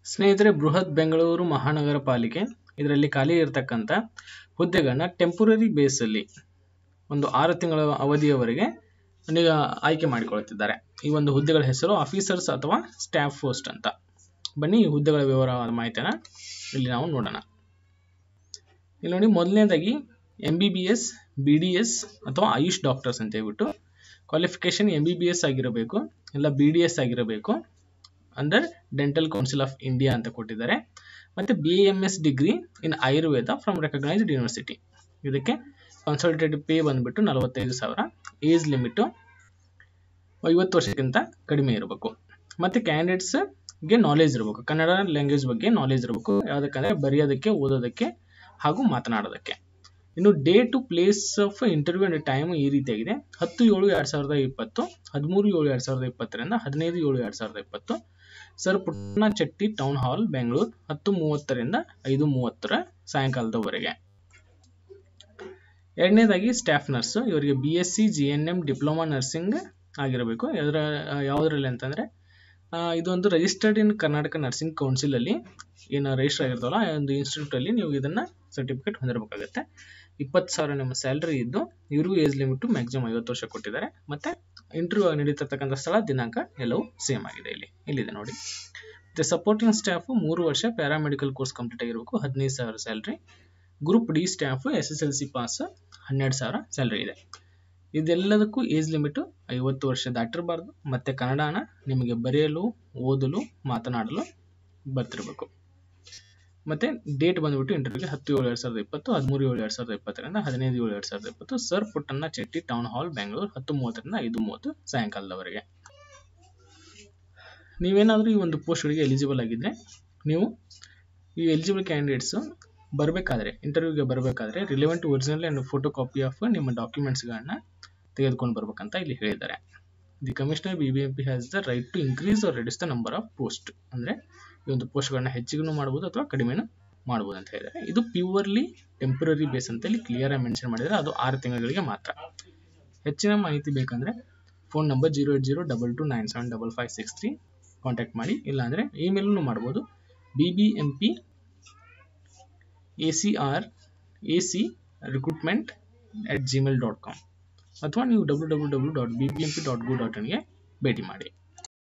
ಸ್ನೇಹಿತರೆ ಬೃಹತ್ ಬೆಂಗಳೂರು ಮಹಾನಗರ ಪಾಲಿಕೆ ಇದರಲ್ಲಿ ಖಾಲಿ ಇರತಕ್ಕಂಥ ಹುದ್ದೆಗಳನ್ನ ಟೆಂಪರರಿ ಬೇಸಲ್ಲಿ ಒಂದು ಆರು ತಿಂಗಳ ಅವಧಿಯವರೆಗೆ ಈಗ ಆಯ್ಕೆ ಮಾಡಿಕೊಳ್ತಿದ್ದಾರೆ ಈ ಒಂದು ಹುದ್ದೆಗಳ ಹೆಸರು ಆಫೀಸರ್ಸ್ ಅಥವಾ ಸ್ಟಾಫ್ ಪೋಸ್ಟ್ ಅಂತ ಬನ್ನಿ ಈ ಹುದ್ದೆಗಳ ವಿವರವಾದ ಮಾಹಿತಿಯನ್ನು ಇಲ್ಲಿ ನಾವು ನೋಡೋಣ ಇಲ್ಲಿ ನೋಡಿ ಮೊದಲನೇದಾಗಿ M B B S B D S ಅಥವಾ ಆಯುಷ್ ಡಾಕ್ಟರ್ಸ್ ಅಂತ ಹೇಳ್ಬಿಟ್ಟು qualification M B B S ಆಗಿರಬೇಕು ಇಲ್ಲ ಬಿ ಡಿ ಎಸ್ ಆಗಿರಬೇಕು under dental council of India ಅಂತ ಕೊಟ್ಟಿದ್ದಾರೆ ಮತ್ತು B M S degree in Ayurveda from recognised university ಇದಕ್ಕೆ ಕನ್ಸಲ್ಟೇಟಿವ್ ಪೇ ಬಂದುಬಿಟ್ಟು ನಲವತ್ತೈದು ಸಾವಿರ ಏಜ್ ಲಿಮಿಟು ಐವತ್ತು ವರ್ಷಕ್ಕಿಂತ ಕಡಿಮೆ ಇರಬೇಕು ಮತ್ತು ಕ್ಯಾಂಡಿಡೇಟ್ಸ್ಗೆ ನಾಲೆಜ್ ಇರಬೇಕು ಕನ್ನಡ ಲ್ಯಾಂಗ್ವೇಜ್ ಬಗ್ಗೆ ನಾಲೆಜ್ ಇರಬೇಕು ಯಾವುದಕ್ಕಂದರೆ ಬರೆಯೋದಕ್ಕೆ ಓದೋದಕ್ಕೆ ಹಾಗೂ ಮಾತನಾಡೋದಕ್ಕೆ ಇನ್ನು date place of interview and time ಈ ರೀತಿಯಾಗಿದೆ ಹತ್ತು ಏಳು ಎರಡು ಸಾವಿರದ ಇಪ್ಪತ್ತು ಹದಿಮೂರು ಏಳು ಎರಡು ಸಾವಿರದ ಇಪ್ಪತ್ತರಿಂದ ಹದಿನೈದು ಏಳು ಎರಡು ಸಾವಿರದ ಇಪ್ಪತ್ತು sir Puttanna Chetty town hall Bengaluru ಹತ್ತು ಮೂವತ್ತರಿಂದ ಐದು ಮೂವತ್ತರ ಸಾಯಂಕಾಲದವರೆಗೆ ಎರಡನೇದಾಗಿ ಸ್ಟಾಫ್ ನರ್ಸ್ ಇವರಿಗೆ B S C G N M diploma nursing ಆಗಿರಬೇಕು ಅದರ ಯಾವುದರಲ್ಲಿ ಅಂತಂದರೆ ಇದೊಂದು ರಿಜಿಸ್ಟರ್ಡ್ ಇನ್ ಕರ್ನಾಟಕ ನರ್ಸಿಂಗ್ ಕೌನ್ಸಿಲಲ್ಲಿ ಏನು ರಿಜಿಸ್ಟರ್ ಆಗಿರ್ತಾವಲ್ಲ ಆ ಒಂದು ಇನ್ಸ್ಟಿಟ್ಯೂಟಲ್ಲಿ ನೀವು ಇದನ್ನು ಸರ್ಟಿಫಿಕೇಟ್ ಹೊಂದಿರಬೇಕಾಗುತ್ತೆ ಇಪ್ಪತ್ತು ಸಾವಿರ ನಿಮ್ಮ ಸ್ಯಾಲ್ರಿ ಇದ್ದು ಇವ್ರಿಗೂ ಏಜ್ ಲಿಮಿಟು ಮ್ಯಾಕ್ಸಿಮಮ್ ಐವತ್ತು ವರ್ಷ ಕೊಟ್ಟಿದ್ದಾರೆ ಮತ್ತು ಇಂಟರ್ವ್ಯೂ ನಡೀತಿರ್ತಕ್ಕಂಥ ಸ್ಥಳ ದಿನಾಂಕ ಎಲ್ಲವೂ ಸೇಮ್ ಆಗಿದೆ ಇಲ್ಲಿ ಇಲ್ಲಿದೆ ನೋಡಿ ಮತ್ತು ಸಪೋರ್ಟಿಂಗ್ ಸ್ಟಾಫು ಮೂರು ವರ್ಷ ಪ್ಯಾರಾಮೆಡಿಕಲ್ ಕೋರ್ಸ್ ಕಂಪ್ಲೀಟ್ ಆಗಿರಬೇಕು ಹದಿನೈದು ಸಾವಿರ salary group D staff S S L C pass ಹನ್ನೆರಡು ಸಾವಿರ ಸ್ಯಾಲ್ರಿ ಇದೆ ಇದೆಲ್ಲದಕ್ಕೂ ಏಜ್ ಲಿಮಿಟು ಐವತ್ತು ವರ್ಷ ದಾಟಿರಬಾರ್ದು ಮತ್ತು ಕನ್ನಡನ ನಿಮಗೆ ಬರೆಯಲು ಓದಲು ಮಾತನಾಡಲು ಬರ್ತಿರಬೇಕು ಮತ್ತು ಡೇಟ್ ಬಂದುಬಿಟ್ಟು ಇಂಟರ್ವ್ಯೂಗೆ ಹತ್ತು ಏಳು ಎರಡು ಸಾವಿರದ ಇಪ್ಪತ್ತು ಹದಿಮೂರು ಏಳು ಎರಡು ಸಾವಿರದ ಇಪ್ಪತ್ತರಿಂದ ಹದಿನೈದು ಏಳು ಎರಡು ಸಾವಿರದ ಇಪ್ಪತ್ತು sir Puttanna Chetty town hall Bengaluru ಹತ್ತು ಮೂವತ್ತರಿಂದ ಐದು ಮೂವತ್ತು ಸಾಯಂಕಾಲದವರೆಗೆ ನೀವೇನಾದರೂ ಈ ಒಂದು ಪೋಸ್ಟ್ಗಳಿಗೆ ಎಲಿಜಿಬಲ್ ಆಗಿದ್ದರೆ ನೀವು ಈ ಎಲಿಜಿಬಲ್ ಕ್ಯಾಂಡಿಡೇಟ್ಸು ಬರಬೇಕಾದ್ರೆ ಇಂಟರ್ವ್ಯೂಗೆ ಬರಬೇಕಾದ್ರೆ relevant original and photo copy of ನಿಮ್ಮ ಡಾಕ್ಯುಮೆಂಟ್ಸ್ಗಳನ್ನ ತೆಗೆದುಕೊಂಡು ಬರ್ಬೇಕಂತ ಇಲ್ಲಿ ಹೇಳಿದ್ದಾರೆ the commissioner B B M P has the right to increase or reduce the number of post ಅಂದರೆ ಈ ಒಂದು ಪೋಸ್ಟ್ಗಳನ್ನ ಹೆಚ್ಚಿಗೂ ಮಾಡ್ಬೋದು ಅಥವಾ ಕಡಿಮೆನೂ ಮಾಡ್ಬೋದು ಅಂತ ಹೇಳಿದ್ದಾರೆ ಇದು ಪ್ಯೂರ್ಲಿ ಟೆಂಪ್ರರಿ ಬೇಸ್ ಅಂತ ಇಲ್ಲಿ ಕ್ಲಿಯರ್ ಆಗಿ ಮೆನ್ಷನ್ ಮಾಡಿದರೆ ಅದು ಆರು ತಿಂಗಳಿಗೆ ಮಾತ್ರ ಹೆಚ್ಚಿನ ಮಾಹಿತಿ ಬೇಕಂದರೆ phone number zero eight zero double two nine seven double five six three contact ಮಾಡಿ ಇಲ್ಲಾಂದರೆ ಇಮೇಲೂ ಮಾಡ್ಬೋದು B B M P A C R A C recruitment at Gmail dot com ಅಥವಾ ನೀವು W W W dot B B M P dot go dot ಇನ್ಗೆ ಭೇಟಿ ಮಾಡಿ